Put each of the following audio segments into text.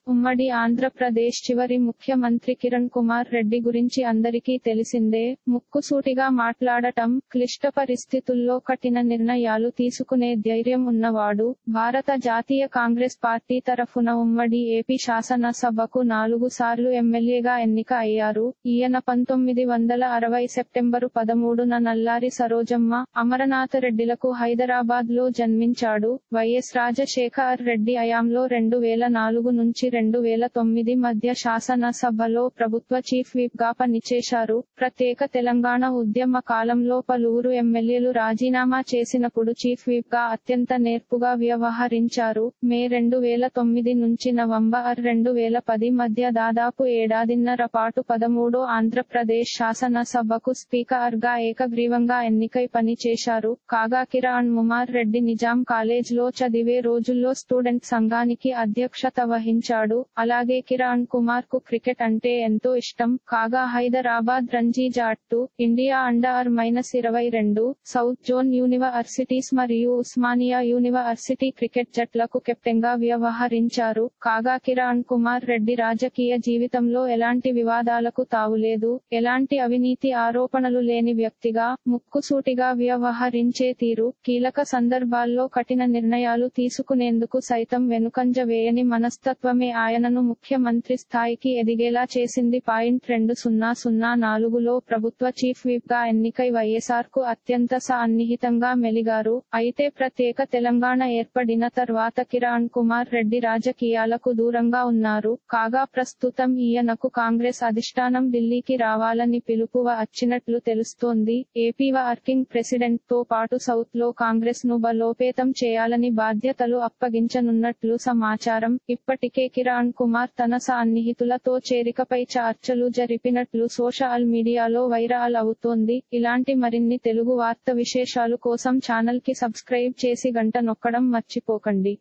ఉమ్మడి ఆంధ్రప్రదేశ్ చివరి ముఖ్యమంత్రి కిరణ్ కుమార్ రెడ్డి గురించి అందరికీ తెలిసిందే ముక్కుసూటిగా మాట్లాడటం క్లిష్ట పరిస్థితుల్లో కఠిన నిర్ణయాలు తీసుకునే ధైర్యం ఉన్నవాడు భారత జాతీయ కాంగ్రెస్ పార్టీ తరఫున ఉమ్మడి ఏపీ శాసన సభకు నాలుగు సార్లు ఎమ్మెల్యేగా ఎన్నిక అయ్యారు ఈయన పంతొమ్మిది వందల అరవై సెప్టెంబరు పదమూడున నల్లారి సరోజమ్మ అమరనాథ రెడ్డిలకు హైదరాబాద్ లో జన్మించాడు వైఎస్ రాజశేఖర్ రెడ్డి హయాంలో రెండు వేల నాలుగు నుంచి రెండు వేల తొమ్మిది మధ్య శాసన సభలో ప్రభుత్వ చీఫ్ విప్ గా పనిచేశారు ప్రత్యేక తెలంగాణ ఉద్యమ కాలంలో పలువురు ఎమ్మెల్యేలు రాజీనామా చేసినప్పుడు చీఫ్ విప్ గా అత్యంత నేర్పుగా వ్యవహరించారు మే రెండు వేల తొమ్మిది నుంచి నవంబర్ రెండు వేల పది మధ్య దాదాపు ఏడాదిన్నర పాటు పదమూడో ఆంధ్రప్రదేశ్ శాసన సభకు స్పీకర్ గా ఏకగ్రీవంగా ఎన్నికై పనిచేశారు కాగా కిరణ్ కుమార్ రెడ్డి నిజాం కాలేజ్ లో చదివే రోజుల్లో స్టూడెంట్ సంఘానికి అధ్యక్షత వహించాడు అలాగే కిరణ్ కుమార్ కు క్రికెట్ అంటే ఎంతో ఇష్టం కాగా హైదరాబాద్ రంజీ జట్టు ఇండియా అండర్ మైనస్ ఇరవై రెండు సౌత్ జోన్ యూనివర్సిటీస్ మరియు ఉస్మానియా యూనివర్సిటీ క్రికెట్ జట్లకు కెప్టెన్ గా వ్యవహరించారు కాగా కిరణ్ కుమార్ రెడ్డి రాజకీయ జీవితంలో ఎలాంటి వివాదాలకు తావులేదు ఎలాంటి అవినీతి ఆరోపణలు లేని వ్యక్తిగా ముక్కుసూటిగా వ్యవహరించే తీరు కీలక సందర్భాల్లో కఠిన నిర్ణయాలు తీసుకునేందుకు సైతం వెనుకంజ వేయని మనస్తత్వమే ఆయనను ముఖ్యమంత్రి స్థాయికి ఎదిగేలా చేసింది పాయింట్ రెండు సున్నా సున్నా నాలుగులో ప్రభుత్వ చీఫ్ విప్ గా ఎన్నికై వైఎస్ఆర్ కు అత్యంత సన్నిహితంగా మెలిగారు అయితే ప్రత్యేక తెలంగాణ ఏర్పడిన తర్వాత కిరణ్ కుమార్ రెడ్డి రాజకీయాలకు దూరంగా ఉన్నారు కాగా ప్రస్తుతం ఈయనకు కాంగ్రెస్ అధిష్టానం ఢిల్లీకి రావాలని పిలుపు వచ్చినట్లు తెలుస్తోంది ఏపీ వర్కింగ్ ప్రెసిడెంట్ తో పాటు సౌత్ లో కాంగ్రెస్ ను బలోపేతం చేయాలని బాధ్యతలు అప్పగించనున్నట్లు సమాచారం ఇప్పటికే కిరణ్ కుమార్ తన సన్నిహితులతో చేరికపై చర్చలు జరిపినట్లు సోషల్ మీడియాలో వైరల్ అవుతోంది ఇలాంటి మరిన్ని తెలుగు వార్త విశేషాలు కోసం ఛానల్ కి సబ్స్క్రైబ్ చేసి గంట నొక్కడం మర్చిపోకండి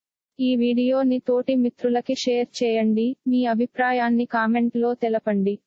ఈ వీడియోని తోటి మిత్రులకి షేర్ చేయండి మీ అభిప్రాయాన్ని కామెంట్ లో తెలపండి